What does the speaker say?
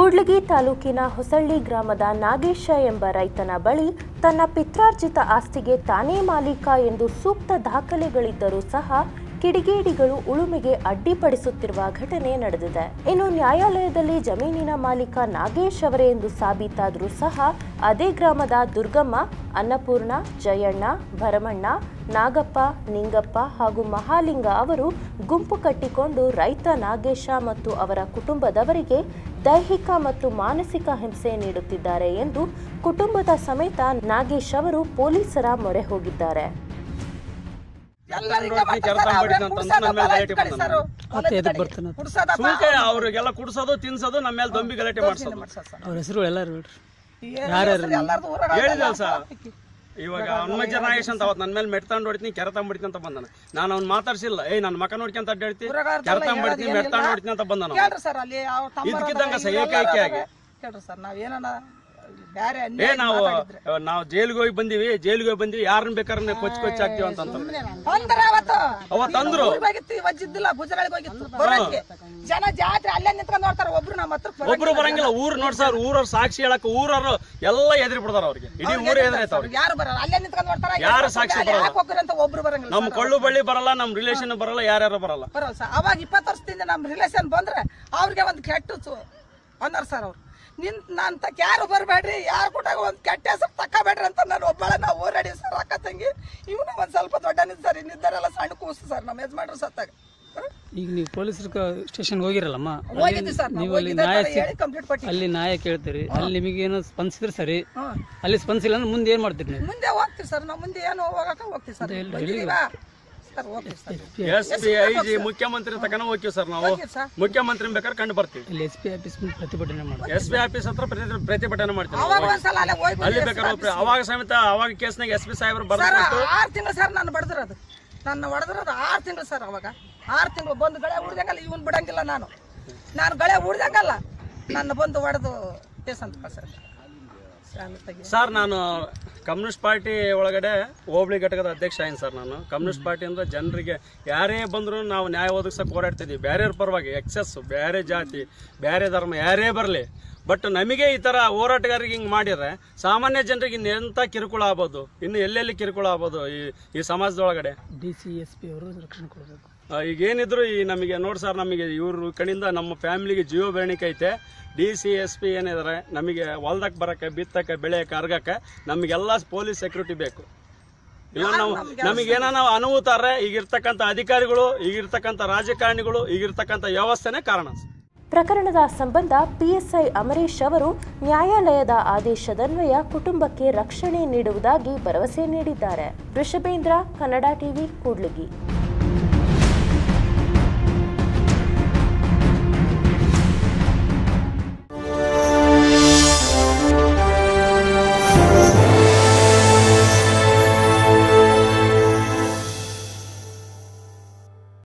ಕೂಡ್ಲಿಗಿ ತಾಲೂಕಿನ ಹೊಸಳ್ಳಿ ಗ್ರಾಮದ ನಾಗೇಶ ಎಂಬ ರೈತನ ಬಳಿ ತನ್ನ ಪಿತ್ರಾರ್ಜಿತ ಆಸ್ತಿಗೆ ತಾನೇ ಮಾಲೀಕ ಎಂದು ಸೂಕ್ತ ದಾಖಲೆಗಳಿದ್ದರೂ ಸಹ ಕಿಡಿಗೇಡಿಗಳು ಉಳುಮೆಗೆ ಅಡ್ಡಿಪಡಿಸುತ್ತಿರುವ ಘಟನೆ ನಡೆದಿದೆ ಇನ್ನು ನ್ಯಾಯಾಲಯದಲ್ಲಿ ಜಮೀನಿನ ಮಾಲೀಕ ನಾಗೇಶ್ ಅವರೇ ಎಂದು ಸಾಬೀತಾದರೂ ಸಹ ಅದೇ ಗ್ರಾಮದ ದುರ್ಗಮ್ಮ ಅನ್ನಪೂರ್ಣ ಜಯಣ್ಣ ಭರಮಣ್ಣ ನಾಗಪ್ಪ ನಿಂಗಪ್ಪ ಹಾಗೂ ಮಹಾಲಿಂಗ ಅವರು ಗುಂಪು ಕಟ್ಟಿಕೊಂಡು ರೈತ ನಾಗೇಶ ಮತ್ತು ಅವರ ಕುಟುಂಬದವರಿಗೆ ದೈಹಿಕ ಮತ್ತು ಮಾನಸಿಕ ಹಿಂಸೆ ನೀಡುತ್ತಿದ್ದಾರೆ ಎಂದು ಕುಟುಂಬದ ಸಮೇತ ನಾಗೇಶ್ ಅವರು ಪೊಲೀಸರ ಮೊರೆ ಹೋಗಿದ್ದಾರೆ ಮತ್ತೆ ಎದಕ್ ಬರ್ತಾನ ಸುಮ್ಕೆ ಅವ್ರಿಗೆಲ್ಲ ಕುಡ್ಸೋದು ತಿನ್ಸೋದು ನಮ್ಮ ಮೇಲೆ ದೊಂಬಿ ಗಲಾಟೆ ಮಾಡ್ಸೋದು ಅವ್ರ ಹೆಸರು ಎಲ್ಲಾರು ಹೇಳ್ರಿ ಯಾರ್ಯಾರು ಹೇಳಿದಲ್ಲ ಸರ್ ಇವಾಗ ಹನುಮಜ್ಜ ನಾಗೇಶ್ ಅಂತ ಅವತ್ತು ನನ್ನ ಮೇಲೆ ಮೆಟ್ತಾಂಡ್ ಹೊಡಿತೀನಿ ಕೆರೆ ತಗೊಂಡ್ಬಿಡ್ತೀನಿ ಅಂತ ಬಂದಾನ ನಾನು ಅವ್ನು ಮಾತಾಡ್ಸಿಲ್ಲ ಏಯ್ ನನ್ನ ಮಕ ನೋಡ್ಕೊಂತ ಅಡ್ಡಾಡ್ತಿ ಕೆರೆ ತಗೊಂಡ್ಬಿಡ್ತೀನಿ ಮೆಟ್ತಾಂಡ್ ಹೊಡಿತೀನಿ ಅಂತ ಬಂದಾನ ಕೇಳ್ರಿ ಸರ್ ಅಲ್ಲಿ ಅವ್ರ ತಮ್ಮ ಇದಕ್ಕಿದ್ದಂಗ ಸಹ ಏಕೈಕಿಯಾಗಿ ಕೇಳ್ರಿ ಸರ್ ನಾವ್ ಏನನ ಬ್ಯಾರೆ ಏ ಅನ್ಯಾಯ ನಾವು ಮಾತಾಡಿದ್ರೆ ನಾವು ಜೈಲಿಗೆ ಹೋಗಿ ಬಂದಿವಿ ಜೈಲಿಗೆ ಹೋಗಿ ಬಂದಿವಿ ಯಾರನ್ನ ಬೇಕಾದ್ರೆ ಕೊಚ್ಚಿ ಕೊಚ್ಚಿ ಹಾಕ್ತೀವಿ ಅಂತ ಅಂತ ಅಂದ್ರ ಅವತ್ತು ಅವತ್ತು ಅಂದ್ರು. ಊರಿಗೆ ಹೋಗಿತ್ತು ವಜ್ಜಿದ್ದಿಲ್ಲ ಗುಜರಾಳಿಗೆ ಹೋಗಿತ್ತು ಬರೋಕ್ಕೆ ಜನ ಜಾತ್ರೆ ಅಲ್ಲೇ ನಿಂತ್ಕೊಂಡ್ ನೋಡ್ತಾರ ಒಬ್ರು ನಮ್ಮ ಹತ್ರ ಒಬ್ರು ಬರಂಗಿಲ್ಲ ಊರ್ ನೋಡ್ಸಾರ್ ಊರವ್ರ ಸಾಕ್ಷಿ ಹೇಳಕ್ ಊರವ್ರು ಎಲ್ಲ ಎದ್ರಿ ಬಿಡ್ತಾರ ಅವ್ರಿಗೆ ಇಡೀ ಊರೇ ಎದುರೈತ ಅವ್ರಿಗೆ ಯಾರು ಬರಲ್ಲ ಅಲ್ಲೇ ನಿಂತ್ಕೊಂಡ್ ನೋಡ್ತಾರ ಯಾರು ಸಾಕ್ಷಿ ಬರಲ್ಲ? ಯಾಕೆ ಹೋಗ್ರಿ ಅಂತ ಒಬ್ರು ಬರಂಗಿಲ್ಲ ನಮ್ ಕೊಳ್ಳು ಬಳ್ಳಿ ಬರಲ್ಲ ನಮ್ ರಿಲೇಷನ್ ಬರಲ್ಲ ಯಾರ್ಯಾರು ಬರಲ್ಲ ಬರಲ್ಲ ಸರ್ ಅವಾಗ ಇಪ್ಪತ್ತು ವರ್ಷದಿಂದ ನಮ್ಮ ರಿಲೇಷನ್ ಬಂದ್ರೆ ಅವ್ರಿಗೆ ಒಂದು ಕೆಟ್ಟು ಸು ಅನ್ನೋರು ಸರ್ ಅವ್ರು ನಿನ್ ನಾನು ತಕ್ಕ ಯಾರು ಬರಬೇಡ್ರಿ ಯಾರು ಕೂಡ ಒಂದು ಕೆಟ್ಟ ಹೆಸರು ತಕ್ಕಬೇಡ್ರಿ ಅಂತ ನಾನು ಒಬ್ಬಳ ನಾವು ಹೋರಾಡಿ ಸರ್ ಅಕ್ಕ ತಂಗಿ ಇವನು ಒಂದು ಸ್ವಲ್ಪ ದೊಡ್ಡ ಸರ್ ಇನ್ನಿದ್ದಾರೆಲ್ಲ ಸಣ್ಣ ಕೂಸು ಸರ್ ನಮ್ಮ ಯಜಮಾನ್ರು ಸತ್ತಾಗ ಹ? ಈಗ ನೀವು ಪೊಲೀಸರ ಸ್ಟೇಷನ್ ಹೋಗಿರಲ್ಲಮ್ಮ ಅಲ್ಲಿ ಹೋಗಿದ್ವಿ ಸರ್ ನಾವು ನೀವು ಅಲ್ಲಿ ಹೋಗಿದ್ದೆ ನ್ಯಾಯ ತರ ಸಿ- ಹೇಳಿ ಕಂಪ್ಲೀಟ್ ಕೊಟ್ಟಿವಿ ಅಲ್ಲಿ ನ್ಯಾಯ ಕೇಳ್ತೀರಿ ಅಲ್ಲಿ ನಿಮಗೇನು ಸ್ಪಂದಿಸಿದ್ರೆ ಸರಿ ಹ್ಮ್. ಅಲ್ಲಿ ಸ್ಪಂದಿಸಿಲ್ಲ ಅಂದ್ರೆ ಮುಂದೆ ಏನ್ ಮಾಡ್ತೀರಿ ನೀವು ಮುಂದೆ ಹೋಗ್ತೀವಿ ಸರ್ ನಾವು ಮುಂದೆ ಏನು ಹೋಗಕ ಹೋಗ್ತೀವಿ ಸರ್ ಬಂದಿದ್ದೀವಾ? ಸರ್ ಹೋಗ್ತೀವಿ sir S P I G ಮುಖ್ಯಮಂತ್ರಿ ತಕನ ಹೋಗ್ತೀವಿ ಸರ್ ನಾವು ಹೋಗ್ತೀವಿ ಸರ್ ಮುಖ್ಯಮಂತ್ರಿ ಬೇಕಾದ್ರೆ ಕಂಡು ಬರ್ತೀವಿ ಅಲ್ಲಿ ಎಸ್ ಪಿ ಆಫೀಸ್ ಮುಂದೆ ಪ್ರತಿಭಟನೆ ಮಾಡಿ ಎಸ್ ಪಿ ಆಫೀಸ್ ಹತ್ರ ಪ್ರತಿ- ಪ್ರತಿಭಟನೆ ಮಾಡ್ತೀವಿ ಅವಾಗ ಒಂದ್ಸಲ ಅಲ್ಲೇ ಹೋಗಿ ಅಲ್ಲಿ ಬಂದಿದ್ದೀವಿ ಬೇಕಾದ್ರೆ ಹೋಗ್ತೀವಿ. ಅವಾಗ ಸಮೇತ ಅವಾಗ ಕೇಸ್ನಾಗ ಎಸ್ ಪಿ ಸಾಹೇಬ್ರು ಸರ್ ಬರ್ದು ಆರು ತಿಂಗಳು ಸರ್ ನಾನು ಬಡದಿರೋದು ನನ್ನ ಹೊಡೆದಿರೋದು ಆರು ತಿಂಗಳು ಸರ್ ಅವಾಗ ಆರು ತಿಂಗಳು ಬಂದು ಗಳೆ ಉಡ್ದಂಗಲ್ಲ ಇವನ್ ಬಿಡಂಗಿಲ್ಲ ನಾನು ನಾನು ಗಳೆ ಉಡ್ದಂಗಲ್ಲ ನನ್ನ ಬಂದು ಹೊಡೆದು ಕೇಸ್ ಅಂತ ಸರ್ ಶಾಲೆ ತೆಗಿ ಸರ್ ನಾನು ಕಮ್ಯುನಿಸ್ಟ್ ಪಾರ್ಟಿ ಒಳಗಡೆ ಹೋಬಳಿ ಘಟಕದ ಅಧ್ಯಕ್ಷ ಆಯ್ತು ಸರ್ ನಾನು ಕಮ್ಯುನಿಸ್ಟ್ ಪಾರ್ಟಿ ಅಂದ್ರೆ ಜನರಿಗೆ ಯಾರೇ ಬಂದರೂ ನಾವು ನ್ಯಾಯ ಒದಗಿಸಕ್ಕೆ ಹೋರಾಡ್ತಿದ್ವಿ ಬೇರೆಯವ್ರ ಪರವಾಗಿ ಎಕ್ಸಸ್ ಬೇರೆ ಜಾತಿ ಬೇರೆ ಧರ್ಮ ಯಾರೇ ಬರಲಿ ಬಟ್ ನಮಗೆ ಈ ಥರ ಹೋರಾಟಗಾರರಿಗೆ ಹಿಂಗೆ ಮಾಡಿದ್ರೆ ಸಾಮಾನ್ಯ ಜನರಿಗೆ ಇನ್ನೆಂಥ ಕಿರುಕುಳ ಆಗ್ಬೋದು ಇನ್ನು ಎಲ್ಲೆಲ್ಲಿ ಕಿರುಕುಳ ಆಗ್ಬೋದು ಈ ಈ ಸಮಾಜದೊಳಗಡೆ ಡಿ ಸಿ ಎಸ್ ಪಿ ಅವರು ರಕ್ಷಣೆ ಕೊಡಬೇಕು ಆ, ಈಗ ಏನಿದ್ರು ಈ ನಮಗೆ ನೋಡಿ ಸರ್ ನಮಗೆ ಇವ್ರ ಕಡೆಯಿಂದ ನಮ್ಮ ಫ್ಯಾಮಿಲಿಗೆ ಜೀವ ಬೆರಣಿಕೆ ಐತೆ ಡಿ ಸಿ ಎಸ್ ಪಿ ಏನಿದ್ದಾರೆ ನಮಗೆ ಹೊಲ್ದಕ್ಕೆ ಬರಕ್ಕೆ ಬಿತ್ತಕ್ಕೆ ಬೆಳೆಯಕ್ಕೆ ಅರ್ಗಕ್ಕೆ ನಮಗೆಲ್ಲ ಪೊಲೀಸ್ ಸೆಕ್ಯೂರಿಟಿ ಬೇಕು ಇಲ್ಲ ನಾವು ನಮಗೆ ಏನೋ ನಾವು ಅನುಭೂತಾರೆ ಈಗಿರ್ತಕ್ಕಂಥ ಅಧಿಕಾರಿಗಳು ಈಗಿರ್ತಕ್ಕಂಥ ರಾಜಕಾರಣಿಗಳು ಈಗಿರ್ತಕ್ಕಂಥ ವ್ಯವಸ್ಥೆನೇ ಕಾರಣ ಪ್ರಕರಣದ ಸಂಬಂಧ ಪಿಎಸ್ಐ ಅಮರೀಶ್ ಅವರು ನ್ಯಾಯಾಲಯದ ಆದೇಶದನ್ವಯ ಕುಟುಂಬಕ್ಕೆ ರಕ್ಷಣೆ ನೀಡುವುದಾಗಿ ಭರವಸೆ ನೀಡಿದ್ದಾರೆ ವೃಷಭೇಂದ್ರ ಕನ್ನಡ ಟಿವಿ ಕೂಡ್ಲಿಗಿ